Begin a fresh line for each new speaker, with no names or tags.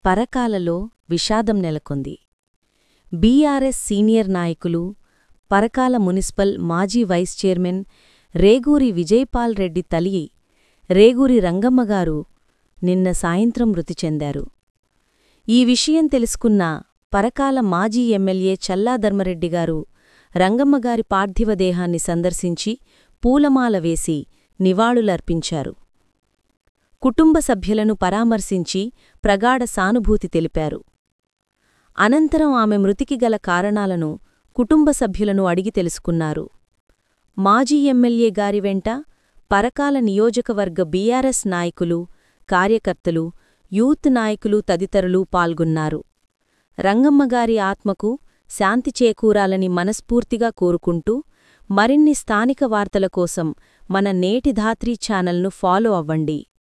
పరకాలలో విషాదం నెలకొంది BRS senior నాయకులు పరకాల మున్సిపల్ మాజీ వైస్ చైర్మన్ రేగూరి విజయపాల్ రెడ్డి తల్లి రేగూరి రంగమ్మగారు నిన్న సాయంత్రం మృతి చెందారు ఈ విషయం తెలుసుకున్న పరకాల మాజీ ఎమ్మెల్యే చల్లా ధర్మరెడ్డిగారు రంగమ్మగారి పార్థివదేహాన్ని సందర్శించి పూలమాల వేసి నివాళులర్పించారు కుటుంబ సభ్యులను పరామర్శించి ప్రగాఢ సానుభూతి తెలిపారు అనంతరం ఆమె మృతికి గల కారణాలను కుటుంబ సభ్యులను అడిగి తెలుసుకున్నారు మాజీ ఎమ్మెల్యే గారి వెంట పరకాల నియోజకవర్గ బీఆర్ఎస్ నాయకులు కార్యకర్తలు యూత్ నాయకులు తదితరులు పాల్గొన్నారు రంగమ్మగారి ఆత్మకు శాంతి చేకూరాలని మనస్ఫూర్తిగా కోరుకుంటూ మరిన్ని స్థానిక వార్తల కోసం మన నేటి ధాత్రీ ఛానల్ను ఫాలో అవ్వండి